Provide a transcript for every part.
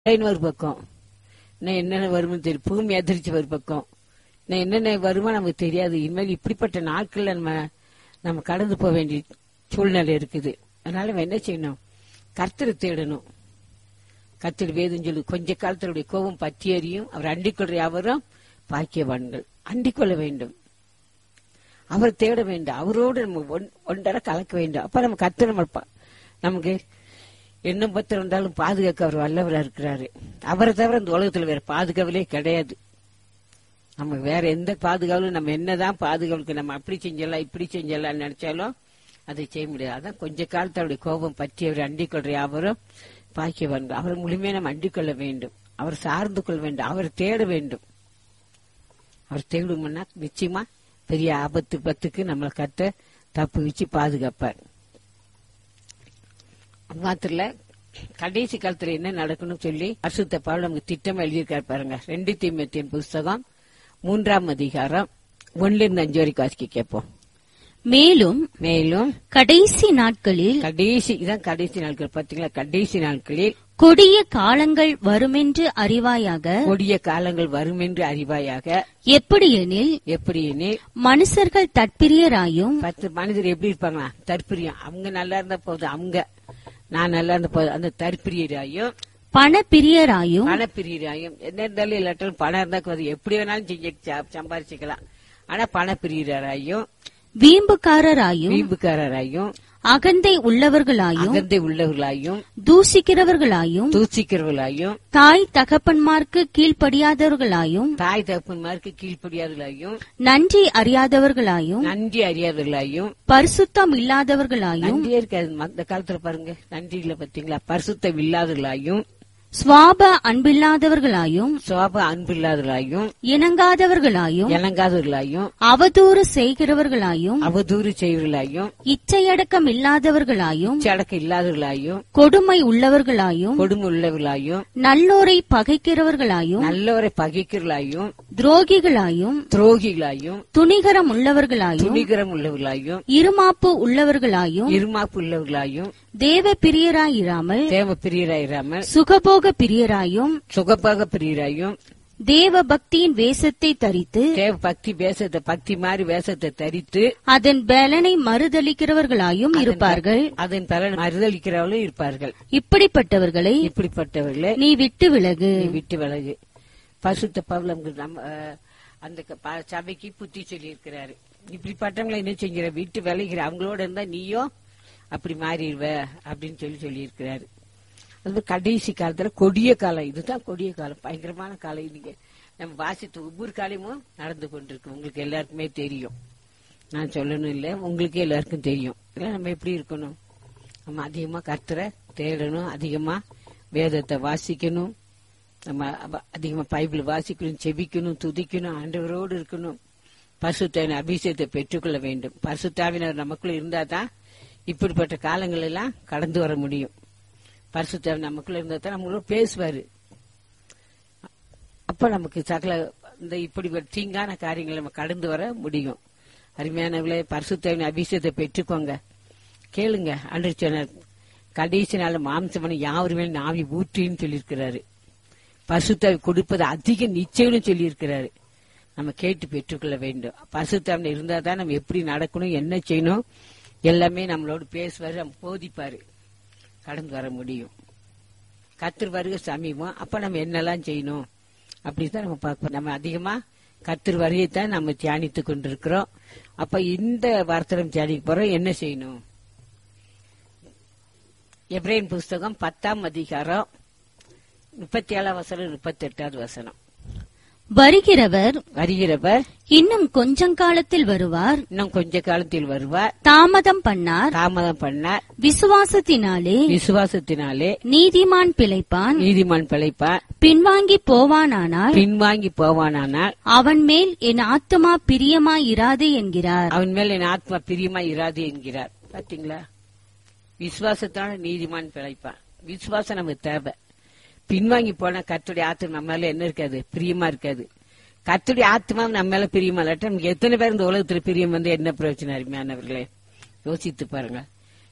Line ஒரு பக்கம் இன்னும் என்னென்ன வரும்னு தெரியும் பூமி அதிர்ச்சி ஒரு பக்கம் இன்னும் என்னென்ன வருமோ நமக்கு தெரியாது இனிமேல் இப்படிப்பட்ட நாட்கள்ல நம்ம நம்ம கடந்து போக வேண்டிய சூழ்நிலை இருக்குது அதனால நம்ம என்ன செய்யணும் கர்த்தரை தேடணும் கர்த்தர் வேதம் சொல்லு கொஞ்ச காலத்தினுடைய கோபம் பற்றி எறியும் அவர் அண்டிக் கொள்ற யாவரும் பாக்கியவான்கள் அண்டிக் கொள்ள வேண்டும் அவர் தேட வேண்டும் அவரோடு நம்ம ஒன்- ஒன்றரை கலக்க வேண்டும் அப்ப நம்ம கத்து நம்ம பா- நமக்கு எண்ணம் பத்திரம் இருந்தாலும் பாதுகாக்க அவர் வல்லவரா இருக்கிறாரு அவரை தவிர இந்த உலகத்துல வேற பாதுகாவலே கிடையாது நம்ம வேற எந்த பாதுகாவலும் நம்ம என்னதான் பாதுகாவலுக்கு நம்ம அப்படி செஞ்சலாம் இப்படி செஞ்சலாம் நினைச்சாலும் அதை செய்ய முடியாது அதான் கொஞ்ச காலத்து அவருடைய கோபம் பற்றி அவர் அண்டிக் கொள்ற யாவரும் பாக்கியவான்கள் அவர் முழுமையா நம்ம அண்டிக் கொள்ள வேண்டும் அவர் சார்ந்து கொள்ள வேண்டும் அவர் தேட வேண்டும் அவர் தேடுமன்னா நிச்சயமா பெரிய ஆபத்து பத்துக்கு நம்மளை கத்த தப்பு வச்சு பாதுகாப்பார் அது மாத்திரம் இல்ல, கடைசி காலத்துல என்ன நடக்கணும்னு சொல்லி அசுத்த பால் நமக்கு திட்டம் எழுதியிருக்காரு பாருங்க ரெண்டு தீமத்தின் புஸ்தகம் மூன்றாம் அதிகாரம் ஒன்னுல இருந்து அஞ்சு வரைக்கும் வாசிக்க கேட்போம் மேலும் மேலும் கடைசி நாட்களில் கடைசி இதான் கடைசி நாட்கள் பாத்தீங்களா கடைசி நாட்களில் கொடிய காலங்கள் வருமென்று அறிவாயாக கொடிய காலங்கள் வரும் என்று அறிவாயாக எப்படியெனில் எப்படி எனில் மனுஷர்கள் தற்பிரியராயும் பத்து மனிதர் எப்படி இருப்பாங்களா தற்பிரியம் அவங்க நல்லா இருந்தா போதும் அவங்க நான் நல்லா இருந்த போதும் அந்த தற்பிரியராயும் பணப்பிரியராயும் பணப்பிரியராயும் என்ன இருந்தாலும் இல்லாட்டாலும் பணம் இருந்தா போதும் எப்படி வேணாலும் செஞ்சு ச- சம்பாரிச்சுக்கலாம் ஆனா பணப்பிரியராயும் வீம்புக்காரராயும் வீம்புக்காரராயும் அகந்தை உள்ளவர்களாயும் அகந்தை உள்ளவர்களாயும் தூசிக்கிறவர்களாயும் தூசிக்கிறவர்களாயும் தாய் தகப்பன்மார்க்கு கீழ்ப்படியாதவர்களாயும் தாய் தகப்பன்மாருக்கு கீழ்ப்படியாதவர்களாயும் நன்றி அறியாதவர்களாயும் நன்றி அறியாதவர்களாயும் பரிசுத்தம் இல்லாதவர்களாயும் நன்றியே இருக்காது அந்த காலத்துல பாருங்க நன்றி இல்ல பாத்தீங்களா பரிசுத்தம் இல்லாதவர்களாயும் சுவாப அன்பில்லாதவர்களாயும் சோப அன்பு இல்லாதவர்களாயும் இணங்காதவர்களாயும் இணங்காதவர்களாயும் அவதூறு செய்கிறவர்களாயும் அவதூறு செய்வர்களாயும் இச்சையடக்கம் இல்லாதவர்களாயும் சடக்கு இல்லாதவர்களாயும் கொடுமை உள்ளவர்களாயும் கொடுமை உள்ளவர்களாயும் நல்லோரை பகைக்கிறவர்களாயும் நல்லவரை பகைக்கிறவர்களாயும் துரோகிகளாயும் துரோகிகளாயும் துணிகரம் உள்ளவர்களாயும் துணிகரம் உள்ளவர்களாயும் இருமாப்பு உள்ளவர்களாயும் இருமாப்பு உள்ளவர்களாயும் தேவ பிரியராயிராமல் தேவ பிரியராயிராமல் சுகபோக பிரியராயும் சுகப்பாக பிரியராயும் தேவ பக்தியின் வேஷத்தை தரித்து தேவ பக்தி வேஷத்தை பக்தி மாதிரி வேஷத்தை தரித்து அதன் பலனை மறுதளிக்கிறவர்களாயும் இருப்பார்கள் அதன் பலன் மறுதளிக்கிறவர்களும் இருப்பார்கள் இப்படிப்பட்டவர்களை இப்படிப்பட்டவர்களை நீ விட்டு விலகு நீ விட்டு விலகு பரிசுத்த பவுல் நமக்கு நம்ம அஹ், அந்த க- ப- சபைக்கு புத்தி சொல்லி இருக்கிறாரு இப்படிப்பட்டவங்களை என்ன செஞ்சிட விட்டு விலகிற அவங்களோட இருந்தா நீயும் அப்படி மாறிடுவ அப்படின்னு சொல்லி சொல்லி இருக்கிறாரு அது மாதிரி கடைசி காலத்துல கொடிய காலம் இதுதான் கொடிய காலம் பயங்கரமான காலம் இன்னைக்கு நம்ம வாசித்த ஒவ்வொரு காலமும் நடந்து கொண்டிருக்கு உங்களுக்கு எல்லாருக்குமே தெரியும் நான் சொல்லணும் இல்ல உங்களுக்கே எல்லாருக்கும் தெரியும் இதெல்லாம் நம்ம எப்படி இருக்கணும் நம்ம அதிகமா கர்த்தரை தேடணும் அதிகமா வேதத்தை வாசிக்கணும் நம்ம அவ- அதிகமா பைபிள் வாசிக்கணும் செபிக்கணும் துதிக்கணும் ஆண்டவரோடு இருக்கணும் பரிசுத்தாவின் அபிஷேகத்தை பெற்றுக்கொள்ள வேண்டும் பரிசுத்தாவினர் நமக்குள்ள இருந்தா தான் இப்படிப்பட்ட காலங்கள் எல்லாம் கடந்து வர முடியும் பரிசுத்தாவின் நமக்குள்ள இருந்தா தான் நம்மளோட பேசுவாரு அப்ப நமக்கு சகல இந்த இப்படி ஒரு தீங்கான காரியங்களை நம்ம கடந்து வர முடியும் அருமையானவர்களே பரிசுத்தாவின் அபிஷேகத்தை பெற்றுக்கோங்க கேளுங்க அன்று சொன்னார் கடைசி நாள் மாம்சமனை யாவருமே நாவி ஊற்றின்னு சொல்லியிருக்கிறாரு பரிசுத்தாவி கொடுப்பது அதிக நிச்சயம்னு சொல்லியிருக்கிறாரு நம்ம கேட்டு பெற்றுக்கொள்ள வேண்டும் பரிசுத்தாவின் இருந்தா தான் நம்ம எப்படி நடக்கணும் என்ன செய்யணும் எல்லாமே நம்மளோட பேசுவாரு நம்ம போதிப்பாரு கடந்து வர முடியும் கத்தர் வருக சமீபம் அப்ப நம்ம என்னெல்லாம் செய்யணும் அப்படிதான் நம்ம பார்ப்போம் நம்ம அதிகமா கத்தர் வருகைத்தான் நம்ம தியானித்துக் கொண்டிருக்கிறோம் அப்ப இந்த வார்த்தை தியானிக்க போறோம் என்ன செய்யணும் எப்ரேன் புஸ்தகம் பத்தாம் அதிகாரம் முப்பத்தி ஏழாம் வசனம் முப்பத்தி எட்டாவது வசனம் வருகிறவர் வருகிறவர் இன்னும் கொஞ்சம் காலத்தில் வருவார் இன்னும் கொஞ்ச காலத்தில் வருவார் தாமதம் பண்ணார் தாமதம் பண்ணார் விசுவாசத்தினாலே விசுவாசத்தினாலே நீதிமான் பிழைப்பான் நீதிமான் பிழைப்பார் பின்வாங்கி போவானானால் பின்வாங்கி போவானானால் அவன் மேல் என் ஆத்துமா பிரியமாயிராது என்கிறார் அவன் மேல் என் ஆத்மா பிரியமா இராது என்கிறார் பாத்தீங்களா விசுவாசத்தான நீதிமான் பிழைப்பான் விசுவாசம் நமக்கு தேவை பின்வாங்கி போனா கத்துடைய ஆத்மா நம்ம மேல என்ன இருக்காது பிரியமா இருக்காது கத்துடைய ஆத்மா நம்ம மேல பிரியமா இல்லாட்டா நமக்கு எத்தனை பேர் இந்த உலகத்துல பிரியம் வந்து என்ன பிரயோஜனம் அருமையானவர்களே யோசித்து பாருங்க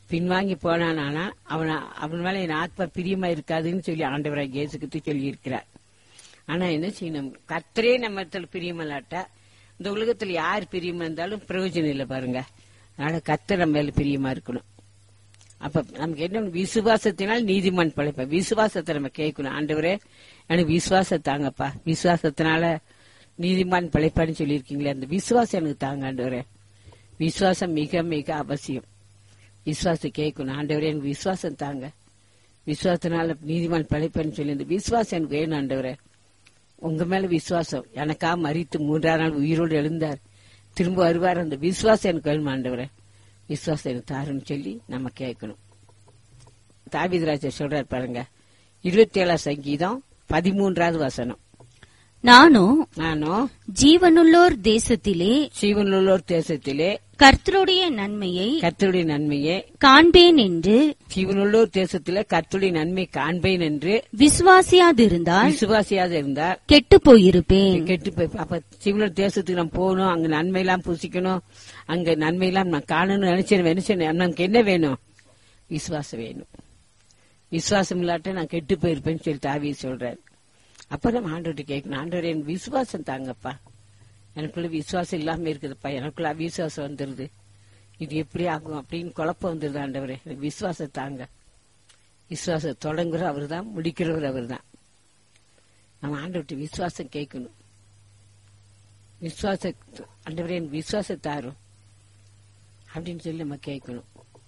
பின்வாங்கி போனானா அவன் அவன் மேல என் ஆத்மா பிரியமா இருக்காதுன்னு சொல்லி ஆண்டவராக இயேசுக்கு சொல்லி இருக்கிறார் ஆனா என்ன செய்யணும் கர்த்தரே நம்ம பிரியமலாட்டா இந்த உலகத்துல யார் பிரியமா இருந்தாலும் பிரயோஜனம் இல்லை பாருங்க அதனால கர்த்தர் நம்ம மேல பிரியமா இருக்கணும் அப்ப நமக்கு என்ன விசுவாசத்தினால் நீதிமான் பழைப்ப விசுவாசத்தை நம்ம கேட்கணும் ஆண்டவரே எனக்கு விசுவாசம் தாங்கப்பா விசுவாசத்தினால நீதிமான் பழைப்பான்னு சொல்லியிருக்கீங்களே அந்த விசுவாசம் எனக்கு தாங்க ஆண்டவரே விசுவாசம் மிக மிக அவசியம் விசுவாசம் கேட்கணும் ஆண்டவரே எனக்கு விசுவாசம் தாங்க விசுவாசத்தினால நீதிமான் பழைப்பேன்னு சொல்லி இந்த விசுவாசம் எனக்கு வேணும் ஆண்டவரே உங்க மேல விசுவாசம் எனக்கா மறித்து மூன்றாம் நாள் உயிரோடு எழுந்தார் திரும்ப வருவார் அந்த விசுவாசம் எனக்கு வேணும் ஆண்டவரே விசுவாசம் எனக்கு தாருன்னு சொல்லி நம்ம கேட்கணும் தாவிதராஜர் சொல்றார் பாருங்க இருபத்தி ஏழாம் சங்கீதம் பதிமூன்றாவது வசனம் நானும் நானும் ஜீவனுள்ளோர் தேசத்திலே ஜீவனுள்ளோர் தேசத்திலே கர்த்தருடைய நன்மையை கர்த்தருடைய நன்மையை காண்பேன் என்று ஜீவனுள்ளோர் தேசத்திலே கர்த்தருடைய நன்மை காண்பேன் என்று விசுவாசியாதிருந்தால் விசுவாசியாக இருந்தார் கெட்டுப் போயிருப்பேன் கெட்டு போய் அப்ப சிவன தேசத்துக்கு நம்ம போகணும் அங்க நன்மையெல்லாம் புசிக்கணும் அங்க நன்மையெல்லாம் நான் காணணும்னு நினைச்சேன் நினைச்சேன் நமக்கு என்ன வேணும் விசுவாசம் வேணும் விசுவாசம் இல்லாட்ட நான் கெட்டு போயிருப்பேன்னு சொல்லி தாவி சொல்றாரு அப்ப நம்ம ஆண்டவர்கிட்ட கேட்கணும் ஆண்டவர் என் விசுவாசம் தாங்கப்பா எனக்குள்ள விசுவாசம் இல்லாம இருக்குதுப்பா எனக்குள்ள அவிசுவாசம் வந்துருது இது எப்படி ஆகும் அப்படின்னு குழப்பம் வந்துருது ஆண்டவரே எனக்கு விசுவாசம் தாங்க விசுவாசம் தொடங்குற அவர் தான் முடிக்கிறவர் அவர் தான் நம்ம ஆண்டவர்கிட்ட விசுவாசம் கேட்கணும் விசுவாச ஆண்டவரே எனக்கு விசுவாசம் தாரும் அப்படின்னு சொல்லி நம்ம கேட்கணும்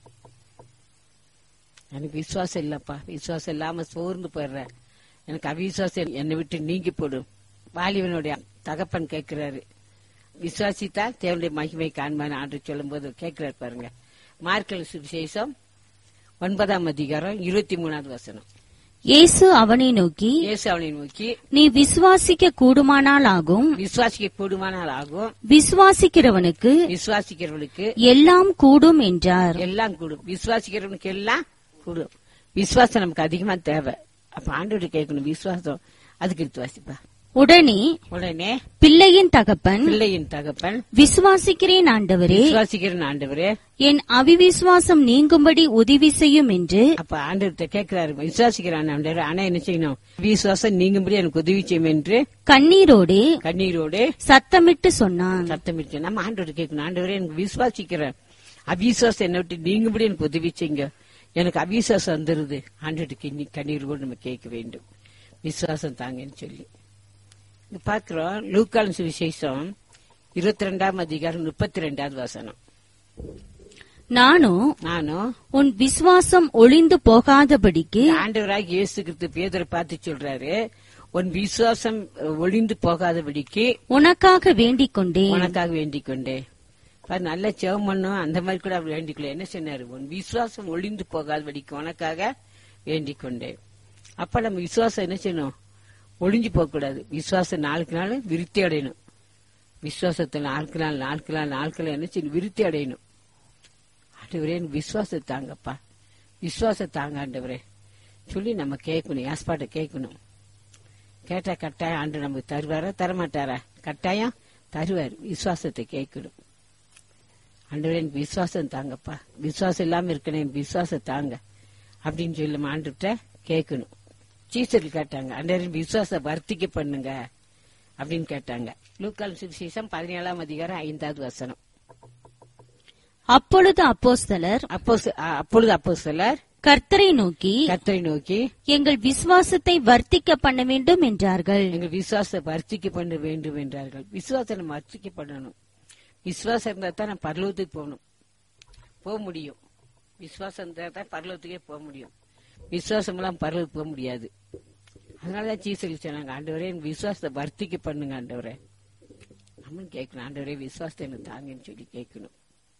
எனக்கு விசுவாசம் இல்லப்பா விசுவாசம் இல்லாம சோர்ந்து போயிடுறேன் எனக்கு அவிசுவாசம் என்னை விட்டு நீங்கி போடும் வாலிபனுடைய தகப்பன் கேட்கிறாரு விசுவாசித்தா தேவனுடைய மகிமை காண்பான் ஆண்டு சொல்லும் போது கேட்கிறாரு பாருங்க மார்க்கல் சுவிசேஷம் ஒன்பதாம் அதிகாரம் இருபத்தி மூணாவது வசனம் இயேசு அவனை நோக்கி இயேசு அவனை நோக்கி நீ விசுவாசிக்க கூடுமானால் ஆகும் விசுவாசிக்க கூடுமானால் ஆகும் விசுவாசிக்கிறவனுக்கு விசுவாசிக்கிறவனுக்கு எல்லாம் கூடும் என்றார் எல்லாம் கூடும் விசுவாசிக்கிறவனுக்கு எல்லாம் கூடும் விசுவாசம் நமக்கு அதிகமா தேவை அப்ப ஆண்டோட கேட்கணும் விசுவாசம் அதுக்கு எடுத்து வாசிப்பா உடனே உடனே பிள்ளையின் தகப்பன் பிள்ளையின் தகப்பன் விசுவாசிக்கிறேன் ஆண்டவரே விசுவாசிக்கிற ஆண்டவரே என் அவிவிசுவாசம் நீங்கும்படி உதவி செய்யும் என்று அப்ப ஆண்டவர்கிட்ட கேட்கிறாரு விசுவாசிக்கிறான் ஆண்டவர் ஆனா என்ன செய்யணும் விசுவாசம் நீங்கும்படி எனக்கு உதவி செய்யும் என்று கண்ணீரோடே கண்ணீரோடு சத்தமிட்டு சொன்னான் சத்தமிட்டு நம்ம ஆண்டவர் கேட்கணும் ஆண்டவரே எனக்கு விசுவாசிக்கிறேன் அவிசுவாசம் என்னை விட்டு நீங்கும்படி எனக்கு உதவி செய்யுங்க எனக்கு அவிசுவாசம் வந்துருது ஆண்டவருக்கு கண்ணீர் கூட நம்ம கேட்க வேண்டும் விசுவாசம் தாங்கன்னு சொல்லி இங்க பாக்குறோம் லூக்கான் சுவிசேஷம் இருபத்தி ரெண்டாம் அதிகாரம் முப்பத்தி ரெண்டாவது வசனம் நானும் நானும் உன் விசுவாசம் ஒளிந்து போகாதபடிக்கு ஆண்டவராக இயேசு கிறிஸ்து பேதரை பார்த்து சொல்றாரு உன் விசுவாசம் ஒளிந்து போகாதபடிக்கு உனக்காக வேண்டிக் கொண்டேன் உனக்காக வேண்டிக் கொண்டேன் பாரு, நல்ல ஜெபம் பண்ணும் அந்த மாதிரி கூட அவர் வேண்டிக்கல என்ன சொன்னாரு உன் விசுவாசம் ஒளிந்து போகாதபடிக்கு உனக்காக வேண்டிக் கொண்டேன் அப்ப நம்ம விசுவாசம் என்ன செய்யணும் ஒளிஞ்சு போக கூடாது விசுவாசம் நாளுக்கு நாள் விருத்தி அடையணும் விசுவாசத்தை நாளுக்கு நாள் நாளுக்கு நாள் நாளுக்கு நாள் என்ன செய்யணும் விருத்தி அடையணும் ஆண்டவரே எனக்கு விசுவாசம் தாங்கப்பா விசுவாசம் தாங்க ஆண்டவரே சொல்லி நம்ம கேட்கணும் யாஸ்பாட்ட கேட்கணும் கேட்டா கட்டாயம் ஆண்டு நமக்கு தருவாரா தரமாட்டாரா கட்டாயம் தருவார் விசுவாசத்தை கேட்கணும் ஆண்டவரே எனக்கு விசுவாசம் தாங்கப்பா விசுவாசம் இல்லாம இருக்கணும் எனக்கு விசுவாசம் தாங்க அப்படின்னு சொல்லி நம்ம ஆண்டுகிட்ட கேட்கணும் சீசர்கள் கேட்டாங்க ஆண்டவரே விசுவாசம் வர்த்திக்க பண்ணுங்க அப்படின்னு கேட்டாங்க லூக்கால் சுவிசேஷம் பதினேழாம் அதிகாரம் ஐந்தாவது வசனம் அப்பொழுது அப்போஸ்தலர் அப்போ அப்பொழுது அப்போ சிலர் கர்த்தரை நோக்கி கர்த்தரை நோக்கி எங்கள் விசுவாசத்தை வர்த்திக்க பண்ண வேண்டும் என்றார்கள் எங்கள் விசுவாசத்தை வர்த்திக்க பண்ண வேண்டும் என்றார்கள் விசுவாசத்தை நம்ம வர்த்திக்க பண்ணணும் விசுவாசம் இருந்தா தான் நம்ம பரலோகத்துக்கு போகணும் போக முடியும் விசுவாசம் இருந்தா தான் பரலோகத்துக்கே போக முடியும் விசுவாசம் எல்லாம் பரலோகத்துக்கு போக முடியாது அதனாலதான் சீசல் சொன்னாங்க ஆண்டவரே என் விசுவாசத்தை வர்த்திக்க பண்ணுங்க ஆண்டவரே நம்மளும் கேட்கணும் ஆண்டவரே விசுவாசத்தை எனக்கு தாங்கன்னு சொல்லி கேட்கணும்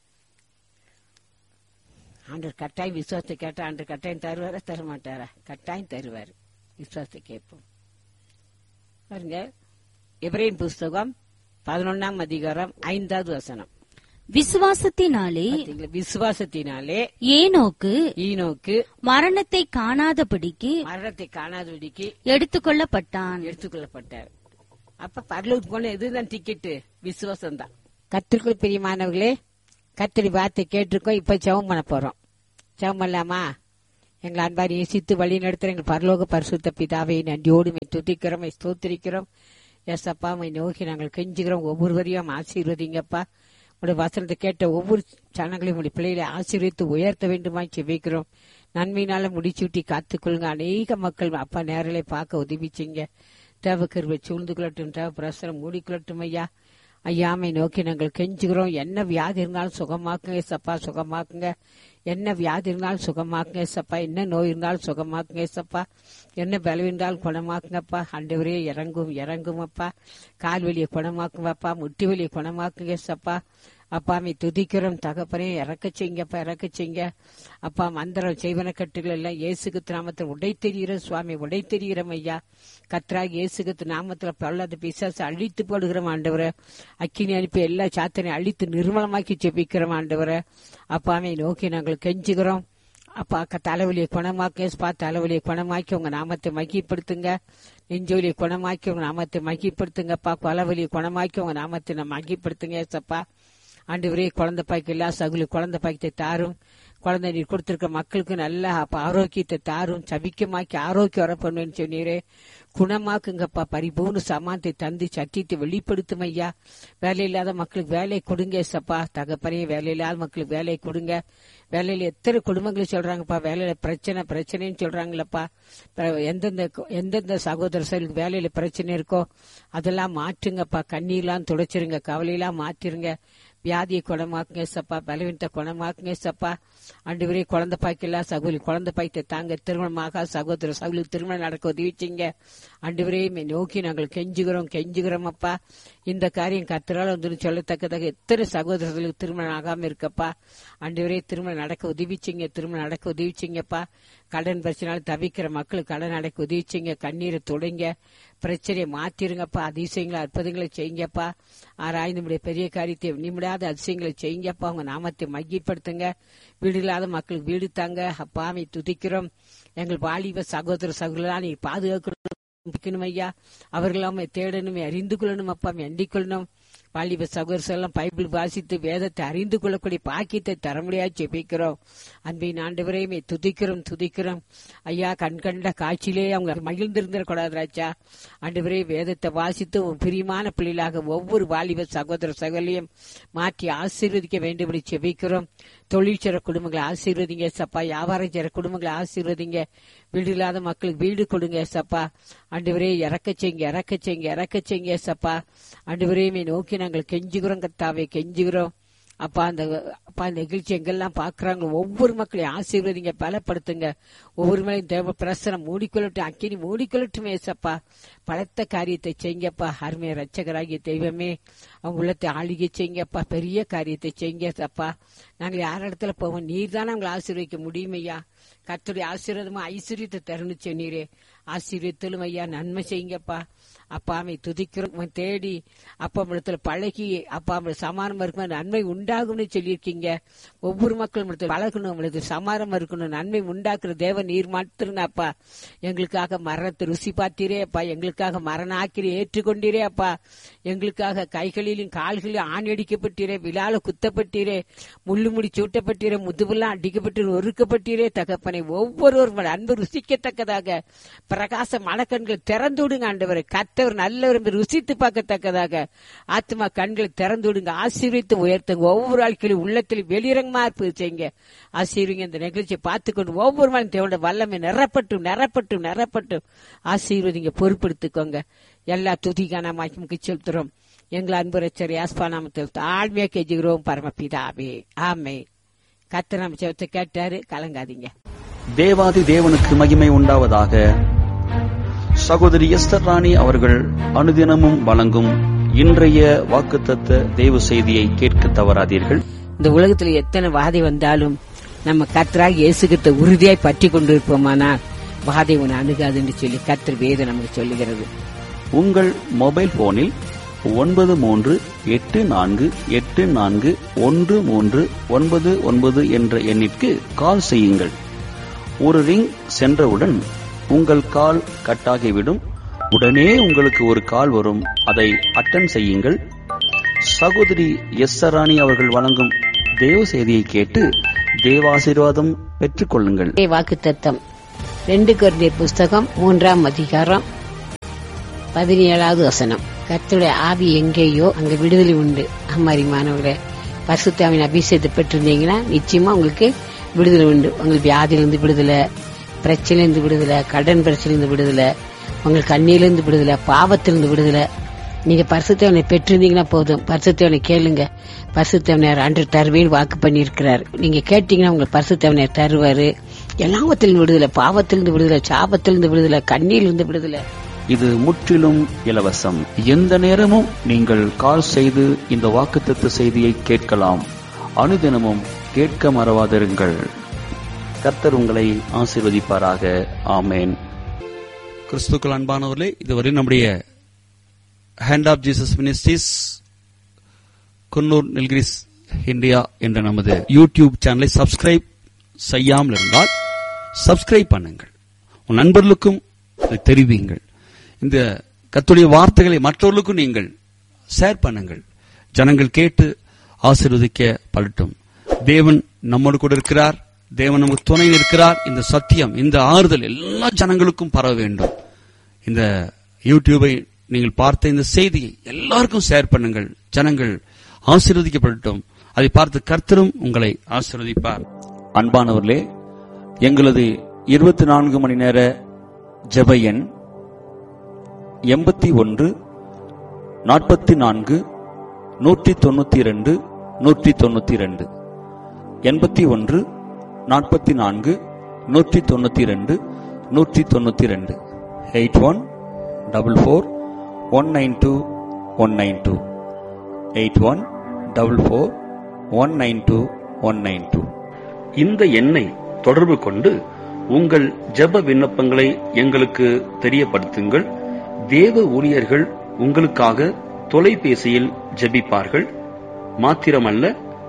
ஆண்டவர் கட்டாயம் விசுவாசத்தை கேட்டா ஆண்டவர் கட்டாயம் தருவாரா தர மாட்டாரா கட்டாயம் தருவார் விசுவாசத்தை கேட்போம் பாருங்க எப்ரேன் புஸ்தகம் பதினொன்னாம் அதிகாரம் ஐந்தாவது வசனம் விசுவாசத்தினாலே பாத்தீங்களா? விசுவாசத்தினாலே ஏனோக்கு ஈனோக்கு மரணத்தை காணாதபடிக்கு மரணத்தை காணாதபடிக்கு எடுத்துக்கொள்ளப்பட்டான் எடுத்துக்கொள்ளப்பட்டார் அப்ப பரலோகத்துக்கு போன இதுதான் டிக்கெட்டு விசுவாசம் தான் கத்திற்குள் பிரியமானவர்களே கத்திரி வார்த்தை கேட்டிருக்கோம் இப்ப ஜெபம் பண்ண போறோம் ஜெபமல்லாமா எங்கள் அன்பார் நேசித்து வழி நடத்துகிற எங்கள் பரலோக பரிசுத்த பிதாவை நன்றியோடு மை துதிக்கிறோம் மை ஸ்தோத்திரிக்கிறோம் எஸ்அப்பா மை நோக்கி நாங்கள் கெஞ்சுகிறோம் ஒவ்வொருவரையும் ஆசீர்வதிங்கப்பா உடைய வசனத்தை கேட்ட ஒவ்வொரு சனங்களையும் உடைய பிள்ளைகளை ஆசீர்வித்து உயர்த்த வேண்டுமாய் செபிக்கிறோம் நன்மையினால முடிச்சுட்டி காத்துக்கொள்ளுங்க அநேக மக்கள் அப்பா நேரலை பார்க்க உதவிச்சிங்க தேவ கருவை சூழ்ந்து கொள்ளட்டும் தேவ பிரசரம் மூடிக்கொள்ளட்டும் ஐயா ஐயாமை நோக்கி நாங்கள் கெஞ்சுகிறோம் என்ன வியாதி இருந்தாலும் சுகமாக்குங்க சப்பா சுகமாக்குங்க என்ன வியாதி இருந்தாலும் சுகமாக்குங்க சப்பா என்ன நோய் இருந்தாலும் சுகமாக்குங்க சப்பா என்ன பலவி இருந்தாலும் குணமாக்குங்கப்பா ஆண்டவரே இறங்கும் இறங்கும் அப்பா கால் வலியை குணமாக்குங்கப்பா முட்டி வலியை குணமாக்குங்க சப்பா அப்பாமை துதிக்கிறோம் தகப்பனே இறக்க செய்யுங்கப்பா இறக்க செய்யுங்க அப்பா மந்திரம் செய்வன கட்டுகள் எல்லாம் இயேசுக்கு நாமத்தில் உடை தெரிகிற சுவாமி உடை தெரிகிறோம் ஐயா கத்ராக இயேசுக்கு நாமத்தில் பல்லாத பிசாசு அழித்து போடுகிறோம் ஆண்டவரை அக்கினி அனுப்பி எல்லா சாத்தனை அழித்து நிர்மலமாக்கி ஜெபிக்கிறோம் ஆண்டவரை அப்பாமை நோக்கி நாங்கள் கெஞ்சுகிறோம் அப்பா அக்கா தலைவலியை குணமாக்க ஸ்பா தலைவலியை குணமாக்கி உங்க நாமத்தை மகிப்படுத்துங்க நெஞ்சொலியை குணமாக்கி உங்க நாமத்தை மகிப்படுத்துங்கப்பா கொலவலியை குணமாக்கி உங்க நாமத்தை நம்ம மகிப்படுத்துங்க ஏசப்பா ஆண்டவரே குழந்தை பாய்க்கு எல்லா சகுலி குழந்தை பாய்க்கத்தை தாரும் குழந்தை நீர் கொடுத்திருக்க மக்களுக்கு நல்ல அப்ப ஆரோக்கியத்தை தாரும் சபிக்கமாக்கி ஆரோக்கியம் வர பண்ணுன்னு சொன்னீரே குணமாக்குங்கப்பா பரிபூர்ண சமானத்தை தந்து சட்டியத்தை வெளிப்படுத்தும் ஐயா வேலை இல்லாத மக்களுக்கு வேலை கொடுங்க சப்பா தகப்பனே வேலை இல்லாத மக்களுக்கு வேலை கொடுங்க வேலையில எத்தனை குடும்பங்கள் சொல்றாங்கப்பா வேலையில பிரச்சனை பிரச்சனைன்னு சொல்றாங்களப்பா எந்தெந்த எந்தெந்த சகோதர சர்களுக்கு வேலையில பிரச்சனை இருக்கோ அதெல்லாம் மாற்றுங்கப்பா கண்ணீர்லாம் துடைச்சிருங்க கவலையெல்லாம் மாற்றிருங்க வியாதியை குணமாக்குங்க சப்பா பலவீனத்தை குணமாக்குங்க சப்பா அண்டு வரை குழந்தை பாய்க்கெல்லாம் சகோதரி குழந்தை பாய்த்தை தாங்க திருமணமாக சகோதர சகோதரி திருமணம் நடக்க உதவிச்சிங்க அண்டு வரை நோக்கி நாங்கள் கெஞ்சுகிறோம் கெஞ்சுகிறோம் அப்பா இந்த காரியம் கத்திரால வந்து சொல்லத்தக்கதாக எத்தனை சகோதரர்களுக்கு திருமணம் ஆகாம இருக்கப்பா அண்டு வரை திருமணம் நடக்க உதவிச்சிங்க திருமணம் நடக்க உதவிச்சிங்கப்பா கடன் பிரச்சனால தவிக்கிற மக்களுக்கு கடன் நடக்க உதவிச்சிங்க கண்ணீரை தொடங்க பிரச்சனையை மாத்திருங்கப்பா அதிசயங்களை அற்புதங்களை செய்யுங்கப்பா ஆராய்ந்து பெரிய காரியத்தை நிமிடாத அதிசயங்களை செய்யுங்கப்பா உங்க நாமத்தை மையப்படுத்துங்க வீடு இல்லாத மக்களுக்கு வீடு தாங்க அப்பாவை துதிக்கிறோம் எங்கள் வாலிப சகோதர சகோதரா நீ பாதுகாக்கணும் ஐயா அவர்களாம தேடணுமே அறிந்து கொள்ளணும் அப்பா எண்ணிக் கொள்ளணும் வாலிப சகோதரர் எல்லாம் பைபிள் வாசித்து வேதத்தை அறிந்து கொள்ளக்கூடிய பாக்கியத்தை தர முடியாது ஜெபிக்கிறோம் அன்பின் ஆண்டவரையுமே துதிக்கிறோம் துதிக்கிறோம் ஐயா கண்கண்ட காட்சியிலே அவங்க மகிழ்ந்திருந்திடக்கூடாது ராஜா ஆண்டவரே வேதத்தை வாசித்து உன் பிரியமான பிள்ளைகளாக ஒவ்வொரு வாலிப சகோதர சகோதரியும் மாற்றி ஆசீர்வதிக்க வேண்டும் என்று ஜெபிக்கிறோம் தொழில் செய்ற குடும்பங்களை ஆசீர்வதிங்க சப்பா வியாபாரம் செய்ற குடும்பங்களை ஆசீர்வதிங்க வீடு இல்லாத மக்களுக்கு வீடு கொடுங்க சப்பா ஆண்டவரே இறக்க செய்யுங்க இறக்க செய்யுங்க இறக்க செய்யுங்க சப்பா ஆண்டவரையுமே நோக்கி நாங்கள் கெஞ்சுகிறோம் கத்தாவே கெஞ்சுகிறோம் அப்பா அந்த அப்பா இந்த நிகழ்ச்சி எங்கெல்லாம் பாக்குறாங்க ஒவ்வொரு மக்களையும் ஆசீர்வதிங்க பலப்படுத்துங்க ஒவ்வொரு மேலையும் தேவ பிரசனம் மூடிக்கொள்ளட்டும் அக்கினி மூடிக்கொள்ளட்டுமே சப்பா பலத்த காரியத்தை செய்யுங்கப்பா அருமைய ரட்சகராகிய தெய்வமே அவங்க உள்ளத்தை ஆளுகை செய்யுங்கப்பா பெரிய காரியத்தை செய்யுங்க சப்பா நாங்கள் யார் இடத்துல போவோம் நீர் தானே அவங்களை ஆசீர்வதிக்க முடியுமையா கத்துடைய ஆசீர்வாதமா ஐஸ்வர்யத்தை தரணும் சொன்னீரே ஆசீர்வத்திலும் ஐயா நன்மை செய்யுங்கப்பா அப்பா அமை துதிக்கிறோம் தேடி அப்பா இடத்துல பழகி அப்பா சமானம் இருக்கணும் நன்மை உண்டாகும்னு சொல்லியிருக்கீங்க ஒவ்வொரு மக்களும் இடத்துல பழகணும் உங்களுக்கு சமானம் இருக்கணும் நன்மை உண்டாக்குற தேவ நீர் மாற்றுங்க அப்பா எங்களுக்காக மரணத்தை ருசி பார்த்தீரே அப்பா எங்களுக்காக மரண ஆக்கிரி ஏற்றுக்கொண்டீரே அப்பா எங்களுக்காக கைகளிலும் கால்களிலும் ஆண் அடிக்கப்பட்டீரே விழால குத்தப்பட்டீரே முள்ளு முடி சூட்டப்பட்டீரே முதுவெல்லாம் அடிக்கப்பட்டு ஒருக்கப்பட்டீரே தகப்பனை ஒவ்வொருவரும் அன்பு ருசிக்கத்தக்கதாக பிரகாச மனக்கண்கள் திறந்து விடுங்க ஆண்டவரை கத்தவர் நல்லவர் என்று ருசித்து பார்க்கத்தக்கதாக ஆத்மா கண்களை திறந்து விடுங்க ஆசீர்வித்து உயர்த்துங்க ஒவ்வொரு ஆட்களையும் உள்ளத்தில் வெளிரங்கமா இருப்பது செய்யுங்க ஆசீர்வங்க இந்த நிகழ்ச்சியை பார்த்துக்கொண்டு ஒவ்வொரு மணி தேவோட வல்லமை நிறப்பட்டும் நிறப்பட்டும் நிறப்பட்டும் ஆசீர்வதிங்க பொறுப்படுத்திக்கோங்க எல்லா துதிக்கான மாய்க்கு செலுத்துறோம் எங்கள் அன்பு ரச்சரி ஆஸ்பா நாமத்தில் தாழ்மையா கெஞ்சுகிறோம் பரமபிதாவே ஆமே கத்த நம்ம செவத்தை கேட்டாரு கலங்காதீங்க தேவாதி தேவனுக்கு மகிமை உண்டாவதாக சகோதரி எஸ்தர் ராணி அவர்கள் அனுதினமும் வழங்கும் இன்றைய வாக்குத்தத்த தேவ செய்தியை கேட்க தவறாதீர்கள் இந்த உலகத்துல எத்தனை வாதை வந்தாலும் நம்ம கத்தராக இயேசுகிட்ட உறுதியாய் பற்றி கொண்டிருப்போமானால் வாதை உன்னை அணுகாதுன்னு சொல்லி கத்தர் வேதம் நமக்கு சொல்லுகிறது உங்கள் மொபைல் போனில் ஒன்பது மூன்று எட்டு நான்கு எட்டு நான்கு ஒன்று மூன்று ஒன்பது ஒன்பது என்ற எண்ணிற்கு கால் செய்யுங்கள் ஒரு ரிங் சென்றவுடன் உங்கள் கால் கட்டாகிவிடும் உடனே உங்களுக்கு ஒரு கால் வரும் அதை அட்டன் செய்யுங்கள் சகோதரி எஸ் ராணி அவர்கள் வழங்கும் தேவ செய்தியை கேட்டு தேவாசீர்வாதம் பெற்றுக்கொள்ளுங்கள் வாக்கு தத்தம் ரெண்டு கொரிந்தியர் புஸ்தகம் மூன்றாம் அதிகாரம் பதினேழாவது வசனம் கர்த்தருடைய ஆவி எங்கேயோ அங்க விடுதலை உண்டு அம்மாரிமானவர்களே பரிசுத்தாவின் அபிஷேகத்தை பெற்றிருந்தீங்கன்னா நிச்சயமா உங்களுக்கு விடுதலை உண்டு உங்களுக்கு வியாதியிலிருந்து விடுதலை பிரச்சனையிலிருந்து விடுதலை கடன் பிரச்சனையிலிருந்து விடுதலை உங்களுக்கு கண்ணியிலிருந்து விடுதலை பாவத்திலிருந்து விடுதலை நீங்க பரிசுத்தவனை பெற்றிருந்தீங்கன்னா போதும் பரிசுத்தவனை கேளுங்க பரிசுத்தவனர் அன்று தருவேன்னு வாக்கு பண்ணியிருக்கிறார் நீங்க கேட்டீங்கன்னா உங்களுக்கு பரிசுத்தவனர் தருவாரு எல்லாவத்திலிருந்து விடுதலை பாவத்திலிருந்து விடுதலை சாபத்திலிருந்து விடுதலை கண்ணியிலிருந்து விடுதலை இது முற்றிலும் இலவசம் எந்த நேரமும் நீங்கள் கால் செய்து இந்த வாக்குத்தத்த செய்தியை கேட்கலாம் அனுதினமும் கேட்க மறவாதிருங்கள் கர்த்தர் உங்களை ஆசீர்வதிப்பாராக ஆமேன் கிறிஸ்துக்கள் அன்பானவர்களே இதுவரை நம்முடைய hand of Jesus ministries Coonoor Nilgiris India என்ற நமது யூடியூப் சேனலை சப்ஸ்கிரைப் செய்யாமல் இருந்தால் சப்ஸ்கிரைப் பண்ணுங்கள் உன் நண்பர்களுக்கும் இதை தெரிவியுங்கள் இந்த கத்துடைய வார்த்தைகளை மற்றவர்களுக்கும் நீங்கள் ஷேர் பண்ணுங்கள் ஜனங்கள் கேட்டு ஆசீர்வதிக்க படட்டும் தேவன் நம்மோடு கூட இருக்கிறார் தேவன் நமக்கு துணை இருக்கிறார் இந்த சத்தியம் இந்த ஆறுதல் எல்லா ஜனங்களுக்கும் பரவ வேண்டும் இந்த யூடியூபை நீங்கள் பார்த்த இந்த செய்தியை எல்லாருக்கும் ஷேர் பண்ணுங்கள் ஜனங்கள் ஆசீர்வதிக்கப்படட்டும் அதை பார்த்து கர்த்தரும் உங்களை ஆசீர்வதிப்பார் அன்பானவர்களே எங்களது இருபத்தி நான்கு மணி நேர ஜெப எண் எண்பத்தி ஒன்று நாற்பத்தி நான்கு நூற்றி தொண்ணூத்தி இரண்டு நூற்றி தொண்ணூத்தி இரண்டு எண்பத்தி ஒன்று நாற்பத்தி நான்கு நூற்றி தொண்ணூத்தி இரண்டு நூற்றி தொண்ணூத்தி இரண்டு eight one double four one nine two one nine two eight one double four one nine two one nine two இந்த எண்ணை தொடர்பு கொண்டு உங்கள் ஜெப விண்ணப்பங்களை எங்களுக்கு தெரியப்படுத்துங்கள் தேவ ஊழியர்கள் உங்களுக்காக தொலைபேசியில் ஜெபிப்பார்கள் மாத்திரமல்ல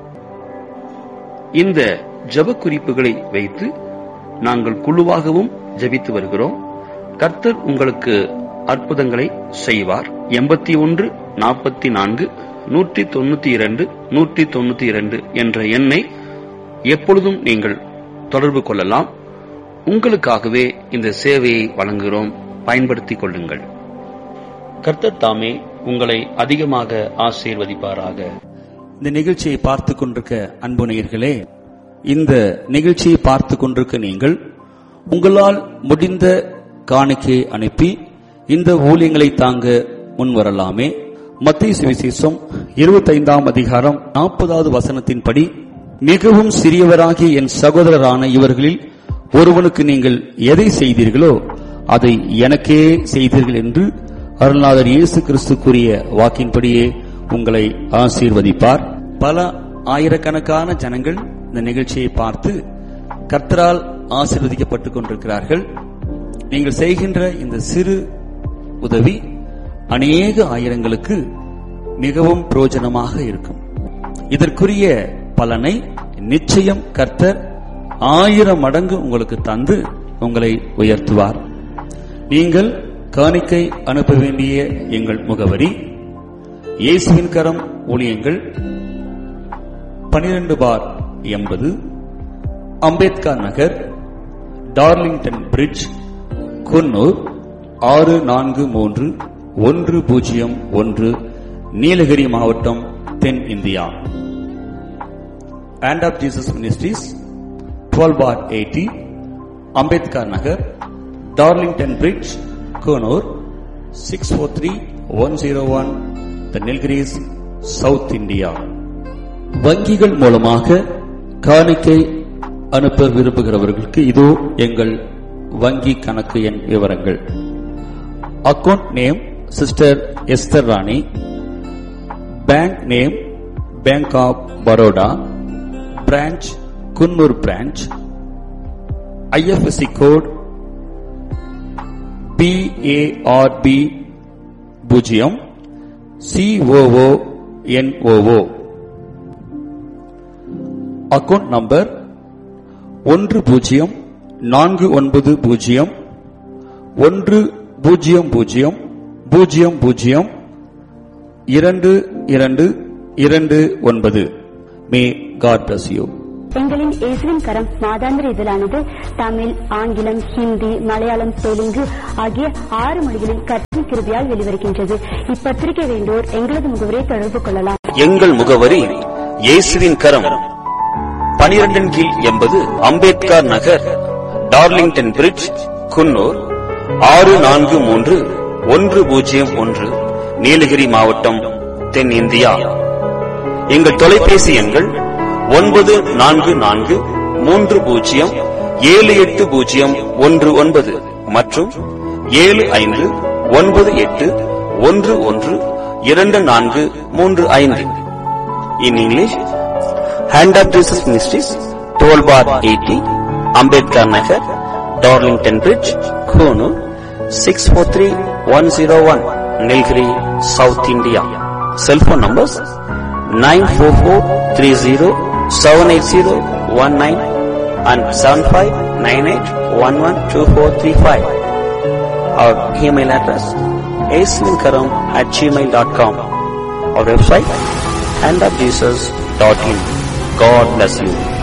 இந்த ஜெப குறிப்புகளை வைத்து நாங்கள் குழுவாகவும் ஜெபித்து வருகிறோம் கர்த்தர் உங்களுக்கு அற்புதங்களை செய்வார் எண்பத்தி ஒன்று நாற்பத்தி நான்கு நூற்றி தொண்ணூத்தி இரண்டு நூற்றி தொண்ணூத்தி இரண்டு என்ற எண்ணை எப்பொழுதும் நீங்கள் தொடர்பு கொள்ளலாம் உங்களுக்காகவே இந்த சேவையை வழங்குகிறோம் பயன்படுத்திக் கொள்ளுங்கள் கர்த்தர் தாமே உங்களை அதிகமாக ஆசீர்வதிப்பாராக இந்த நிகழ்ச்சியை பார்த்து கொண்டிருக்க அன்பு நேயர்களே இந்த நிகழ்ச்சியை பார்த்து கொண்டிருக்க நீங்கள் உங்களால் முடிந்த காணிக்கையை அனுப்பி இந்த ஊழியங்களை தாங்க முன்வரலாமே மத்திய சுவிசேஷம் இருபத்தைந்தாம் அதிகாரம் நாற்பதாவது வசனத்தின்படி மிகவும் சிறியவராகிய என் சகோதரரான இவர்களில் ஒருவனுக்கு நீங்கள் எதை செய்தீர்களோ அதை எனக்கே செய்தீர்கள் என்று அருள்நாதர் இயேசு கிறிஸ்து கூறிய வாக்கின்படியே உங்களை ஆசீர்வதிப்பார் பல ஆயிரக்கணக்கான ஜனங்கள் இந்த நிகழ்ச்சியை பார்த்து கர்த்தரால் ஆசீர்வதிக்கப்பட்டுக் கொண்டிருக்கிறார்கள் நீங்கள் செய்கின்ற இந்த சிறு உதவி அநேக ஆயிரங்களுக்கு மிகவும் பிரயோஜனமாக இருக்கும் இதற்குரிய பலனை நிச்சயம் கர்த்தர் ஆயிரம் மடங்கு உங்களுக்கு தந்து உங்களை உயர்த்துவார் நீங்கள் காணிக்கை அனுப்ப வேண்டிய எங்கள் முகவரி இயேசுவின் கரம் ஊழியங்கள் பனிரெண்டு பார் எண்பது அம்பேத்கர் நகர் டார்லிங்டன் பிரிட்ஜ் குன்னூர் ஆறு நான்கு மூன்று ஒன்று பூஜ்ஜியம் ஒன்று நீலகிரி மாவட்டம் தென் India and of Jesus ministries twelve bar eighty Ambedkar Nagar Darlington Bridge Coonoor six four three one zero one the Nilgiris south India வங்கிகள் மூலமாக காணிக்கை அனுப்ப விரும்புகிறவர்களுக்கு இதோ எங்கள் வங்கி கணக்கு எண் விவரங்கள் account name sister Esther Rani bank name bank of Baroda branch Coonoor branch IFSC code BARB பூஜ்ஜியம் சிஓஓ என்ஓஓ அக்கவுண்ட் நம்பர் ஒன்று பூஜ்ஜியம் நான்கு ஒன்பது பூஜ்ஜியம் ஒன்று பூஜ்ஜியம் பூஜ்ஜியம் பூஜ்ஜியம் பூஜ்ஜியம் இரண்டு இரண்டு இரண்டு ஒன்பது மே காட் பிளஸ் யூ எங்களின் இயேசுவின் கரம் மாதாந்திர இதழானது தமிழ் ஆங்கிலம் ஹிந்தி மலையாளம் தெலுங்கு ஆகிய ஆறு மொழிகளில் கர்த்தரின் கிருபையால் வெளிவருகின்றது இப்பத்திரிகை வேண்டோர் எங்களது முகவரை தொடர்பு கொள்ளலாம் எங்கள் முகவரி இயேசுவின் கரம் பனிரெண்டின் கீழ் எண்பது அம்பேத்கர் நகர் டார்லிங்டன் பிரிட்ஜ் குன்னூர் ஆறு நான்கு மூன்று ஒன்று பூஜ்ஜியம் ஒன்று நீலகிரி மாவட்டம் தென்னிந்தியா எங்கள் தொலைபேசி எண்கள் ஒன்பது நான்கு நான்கு மூன்று பூஜ்ஜியம் ஏழு எட்டு பூஜ்ஜியம் ஒன்று ஒன்பது மற்றும் ஏழு ஐந்து ஒன்பது எட்டு ஒன்று ஒன்று இரண்டு நான்கு மூன்று ஐந்து in English hand of Jesus ministries twelve bar eighty Ambedkar Nagar Darlington Bridge Coonoor six four three one zero one Nilgiri south India cellphone numbers nine four four three zero seven eight zero one nine and seven five nine eight one one two four three five our email address ஏஸ்லின்கரம் at Gmail dot com our website handofjesus.in. God bless you.